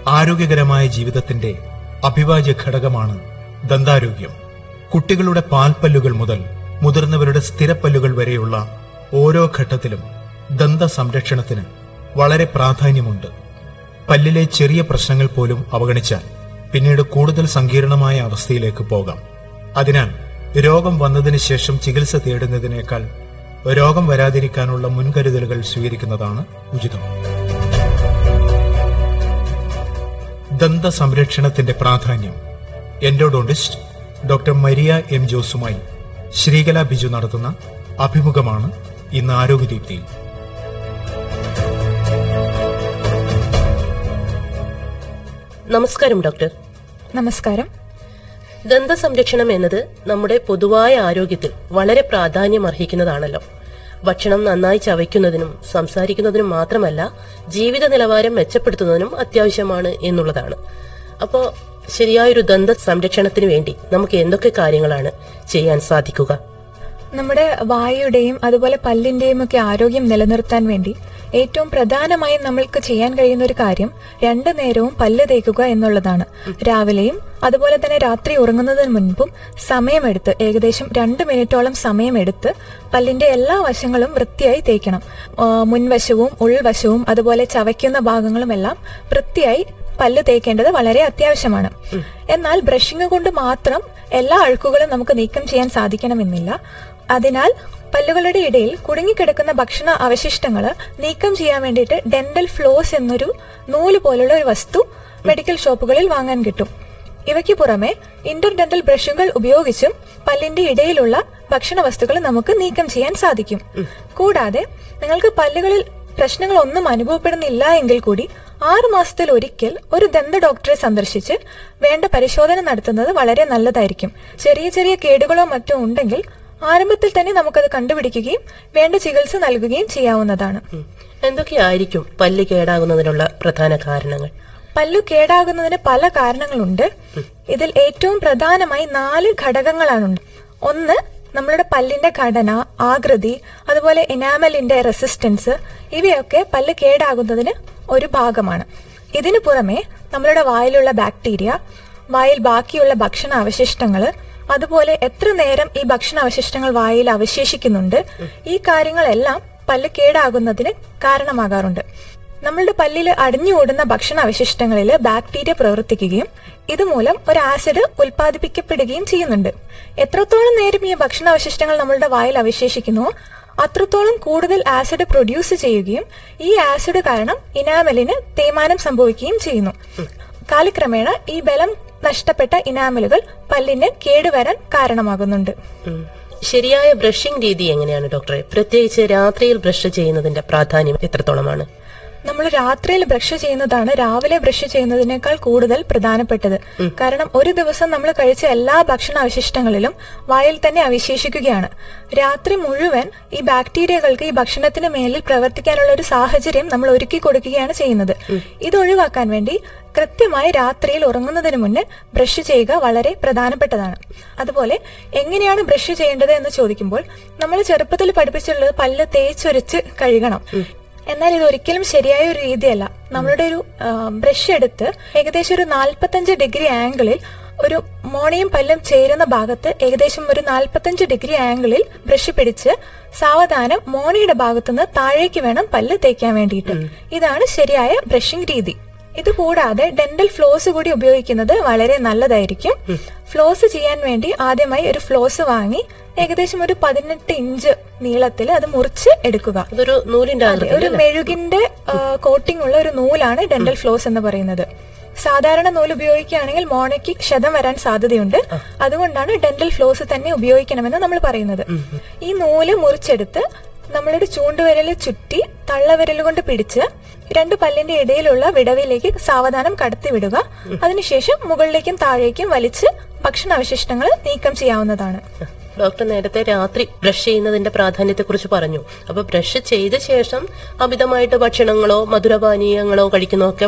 ആരോഗ്യകരമായ ജീവിതത്തിന്റെ അഭിവാജ്യ ഘടകമാണ് ദന്താരോഗ്യം കുട്ടികളുടെ പാൽപ്പല്ലുകൾ മുതൽ മുതിർന്നവരുടെ സ്ഥിരപ്പല്ലുകൾ വരെയുള്ള ഓരോ ഘട്ടത്തിലും ദന്ത സംരക്ഷണത്തിന് വളരെ പ്രാധാന്യമുണ്ട് പല്ലിലെ ചെറിയ പ്രശ്നങ്ങൾ പോലും അവഗണിച്ചാൽ പിന്നീട് കൂടുതൽ സങ്കീർണമായ അവസ്ഥയിലേക്ക് പോകാം അതിനാൽ രോഗം വന്നതിന് ശേഷം ചികിത്സ തേടുന്നതിനേക്കാൾ രോഗം വരാതിരിക്കാനുള്ള മുൻകരുതലുകൾ സ്വീകരിക്കുന്നതാണ് ഉചിതം ദന്ത സംരക്ഷണത്തിന്റെ പ്രാധാന്യം എൻഡോഡോണ്ടിസ്റ്റ് ഡോക്ടർ മരിയ എം ജോസുമായി ശ്രീകല ബിജു നടത്തുന്ന അഭിമുഖമാണ് ഇന്ന് ആരോഗ്യദീപ്തിയിൽ നമസ്കാരം ഡോക്ടർ നമസ്കാരം ദന്ത സംരക്ഷണം എന്നത് നമ്മുടെ പൊതുവായ ആരോഗ്യത്തിൽ വളരെ പ്രാധാന്യം അർഹിക്കുന്നതാണല്ലോ ഭക്ഷണം നന്നായി ചവയ്ക്കുന്നതിനും സംസാരിക്കുന്നതിനും മാത്രമല്ല ജീവിത നിലവാരം മെച്ചപ്പെടുത്തുന്നതിനും അത്യാവശ്യമാണ് എന്നുള്ളതാണ് അപ്പോ ശരിയായൊരു ദന്ത സംരക്ഷണത്തിന് വേണ്ടി നമുക്ക് എന്തൊക്കെ കാര്യങ്ങളാണ് ചെയ്യാൻ സാധിക്കുക നമ്മുടെ വായുടെയും അതുപോലെ പല്ലിന്റെയും ഒക്കെ ആരോഗ്യം നിലനിർത്താൻ വേണ്ടി ഏറ്റവും പ്രധാനമായും നമ്മൾക്ക് ചെയ്യാൻ കഴിയുന്ന ഒരു കാര്യം രണ്ടു നേരവും പല്ല് തേക്കുക എന്നുള്ളതാണ് രാവിലെയും അതുപോലെ തന്നെ രാത്രി ഉറങ്ങുന്നതിന് മുൻപും സമയമെടുത്ത് ഏകദേശം രണ്ട് മിനിറ്റോളം സമയമെടുത്ത് പല്ലിന്റെ എല്ലാ വശങ്ങളും വൃത്തിയായി തേക്കണം ആ, മുൻവശവും ഉൾവശവും അതുപോലെ ചവയ്ക്കുന്ന ഭാഗങ്ങളും എല്ലാം വൃത്തിയായി പല്ല് തേക്കേണ്ടത് വളരെ അത്യാവശ്യമാണ് എന്നാൽ ബ്രഷിംഗ് കൊണ്ട് മാത്രം എല്ലാ അഴുക്കുകളും നമുക്ക് നീക്കം ചെയ്യാൻ സാധിക്കണമെന്നില്ല അതിനാൽ പല്ലുകളുടെ ഇടയിൽ കുടുങ്ങിക്കിടക്കുന്ന ഭക്ഷണ അവശിഷ്ടങ്ങൾ നീക്കം ചെയ്യാൻ വേണ്ടിയിട്ട് ഡെന്റൽ ഫ്ലോസ് എന്നൊരു നൂല് പോലുള്ള ഒരു വസ്തു മെഡിക്കൽ ഷോപ്പുകളിൽ വാങ്ങാൻ കിട്ടും ഇവയ്ക്ക് പുറമെ ഇന്റർ ഡെന്റൽ ബ്രഷുകൾ ഉപയോഗിച്ചും പല്ലിന്റെ ഇടയിലുള്ള ഭക്ഷണ വസ്തുക്കൾ നമുക്ക് നീക്കം ചെയ്യാൻ സാധിക്കും കൂടാതെ നിങ്ങൾക്ക് പല്ലുകളിൽ പ്രശ്നങ്ങളൊന്നും അനുഭവപ്പെടുന്നില്ല എങ്കിൽ കൂടി ആറു മാസത്തിൽ ഒരിക്കൽ ഒരു ദന്ത ഡോക്ടറെ സന്ദർശിച്ച് വേണ്ട പരിശോധന നടത്തുന്നത് വളരെ നല്ലതായിരിക്കും ചെറിയ ചെറിയ കേടുകളോ മറ്റോ ഉണ്ടെങ്കിൽ ആരംഭത്തിൽ തന്നെ നമുക്കത് കണ്ടുപിടിക്കുകയും വേണ്ട ചികിത്സ നൽകുകയും ചെയ്യാവുന്നതാണ് ഉം. എന്തൊക്കെയായിരിക്കും പല്ല് കേടാകുന്നതിനുള്ള പ്രധാന കാരണങ്ങൾ പല്ലു കേടാകുന്നതിന് പല കാരണങ്ങളുണ്ട് ഇതിൽ ഏറ്റവും പ്രധാനമായി നാല് ഘടകങ്ങളാണുണ്ട് ഒന്ന് നമ്മളുടെ പല്ലിന്റെ ഘടന ആകൃതി അതുപോലെ എനാമലിന്റെ റെസിസ്റ്റൻസ് ഇവയൊക്കെ പല്ല് കേടാകുന്നതിന് ഒരു ഭാഗമാണ് ഇതിനു പുറമെ നമ്മളുടെ വായിലുള്ള ബാക്ടീരിയ വായിൽ ബാക്കിയുള്ള ഭക്ഷണ അവശിഷ്ടങ്ങള് അതുപോലെ എത്ര നേരം ഈ ഭക്ഷണ അവശിഷ്ടങ്ങൾ വായിൽ അവശേഷിക്കുന്നുണ്ട് ഈ കാര്യങ്ങളെല്ലാം പല്ല് കേടാകുന്നതിന് കാരണമാകാറുണ്ട് നമ്മളുടെ പല്ലിൽ അടിഞ്ഞുകൂടുന്ന ഭക്ഷണ അവശിഷ്ടങ്ങളിൽ ബാക്ടീരിയ പ്രവർത്തിക്കുകയും ഇതുമൂലം ഒരു ആസിഡ് ഉൽപ്പാദിപ്പിക്കപ്പെടുകയും ചെയ്യുന്നുണ്ട് എത്രത്തോളം നേരം ഈ ഭക്ഷണ അവശിഷ്ടങ്ങൾ നമ്മളുടെ വായിൽ അവശേഷിക്കുന്നുവോ അത്രത്തോളം കൂടുതൽ ആസിഡ് പ്രൊഡ്യൂസ് ചെയ്യുകയും ഈ ആസിഡ് കാരണം ഇനാമലിന് തേയ്മാനം സംഭവിക്കുകയും ചെയ്യുന്നു കാലക്രമേണ ഈ ബലം നഷ്ടപ്പെട്ട ഇനാമലുകൾ പല്ലിന് കേടുവരാൻ കാരണമാകുന്നുണ്ട് ഉം. ശരിയായ ബ്രഷിംഗ് രീതി എങ്ങനെയാണ് ഡോക്ടറെ പ്രത്യേകിച്ച് രാത്രിയിൽ ബ്രഷ് ചെയ്യുന്നതിന്റെ പ്രാധാന്യം എത്രത്തോളമാണ് നമ്മൾ രാത്രിയിൽ ബ്രഷ് ചെയ്യുന്നതാണ് രാവിലെ ബ്രഷ് ചെയ്യുന്നതിനേക്കാൾ കൂടുതൽ പ്രധാനപ്പെട്ടത് കാരണം ഒരു ദിവസം നമ്മൾ കഴിച്ച എല്ലാ ഭക്ഷണ അവശിഷ്ടങ്ങളിലും വായിൽ തന്നെ അവശേഷിക്കുകയാണ് രാത്രി മുഴുവൻ ഈ ബാക്ടീരിയകൾക്ക് ഈ ഭക്ഷണത്തിന് മേലിൽ പ്രവർത്തിക്കാനുള്ള ഒരു സാഹചര്യം നമ്മൾ ഒരുക്കി കൊടുക്കുകയാണ് ചെയ്യുന്നത് ഇത് ഒഴിവാക്കാൻ വേണ്ടി കൃത്യമായി രാത്രിയിൽ ഉറങ്ങുന്നതിന് മുന്നേ ബ്രഷ് ചെയ്യുക വളരെ പ്രധാനപ്പെട്ടതാണ് അതുപോലെ എങ്ങനെയാണ് ബ്രഷ് ചെയ്യേണ്ടത് എന്ന് ചോദിക്കുമ്പോൾ നമ്മൾ ചെറുപ്പത്തിൽ പഠിപ്പിച്ചിട്ടുള്ളത് പല്ല് തേച്ചൊരിച്ച് കഴുകണം എന്നാൽ ഇത് ഒരിക്കലും ശരിയായ ഒരു രീതിയല്ല നമ്മളുടെ ഒരു ബ്രഷ് എടുത്ത് ഏകദേശം ഒരു നാൽപ്പത്തഞ്ച് ഡിഗ്രി ആംഗിളിൽ ഒരു മോണയും പല്ലും ചേരുന്ന ഭാഗത്ത് ഏകദേശം ഒരു നാൽപ്പത്തഞ്ച് ഡിഗ്രി ആംഗിളിൽ ബ്രഷ് പിടിച്ച് സാവധാനം മോണയുടെ ഭാഗത്തുനിന്ന് താഴേക്ക് വേണം പല്ല് തേക്കാൻ വേണ്ടിയിട്ട് ഇതാണ് ശരിയായ ബ്രഷിംഗ് രീതി ഇത് കൂടാതെ ഡെന്റൽ ഫ്ലോസ് കൂടി ഉപയോഗിക്കുന്നത് വളരെ നല്ലതായിരിക്കും ഫ്ലോസ് ചെയ്യാൻ വേണ്ടി ആദ്യമായി ഒരു ഫ്ലോസ് വാങ്ങി ഏകദേശം ഒരു പതിനെട്ട് ഇഞ്ച് നീളത്തിൽ അത് മുറിച്ച് എടുക്കുക അതൊരു നൂലിന്റെ അതെ, ഒരു മെഴുകിന്റെ കോട്ടിംഗ് ഉള്ള ഒരു നൂലാണ് ഡെന്റൽ ഫ്ലോസ് എന്ന് പറയുന്നത് സാധാരണ നൂല് ഉപയോഗിക്കുകയാണെങ്കിൽ മോണയ്ക്ക് ക്ഷതം വരാൻ സാധ്യതയുണ്ട് അതുകൊണ്ടാണ് ഡെന്റൽ ഫ്ലോസ് തന്നെ ഉപയോഗിക്കണമെന്ന് നമ്മൾ പറയുന്നത് ഈ നൂല് മുറിച്ചെടുത്ത് നമ്മളുടെ ചൂണ്ടുവിരൽ ചുറ്റി തള്ളവിരൽ കൊണ്ട് പിടിച്ച് രണ്ട് പല്ലിന്റെ ഇടയിലുള്ള വിടവിലേക്ക് സാവധാനം കടത്തി വിടുക അതിനുശേഷം മുകളിലേക്കും താഴേക്കും വലിച്ച് ഭക്ഷണാവശിഷ്ടങ്ങൾ നീക്കം ചെയ്യാവുന്നതാണ് ഡോക്ടർ നേരത്തെ രാത്രി ബ്രഷ് ചെയ്യുന്നതിന്റെ പ്രാധാന്യത്തെക്കുറിച്ച് പറഞ്ഞു അപ്പൊ ബ്രഷ് ചെയ്ത ശേഷം അമിതമായിട്ട് ഭക്ഷണങ്ങളോ മധുരപാനീയങ്ങളോ കഴിക്കുന്നോ ഒക്കെ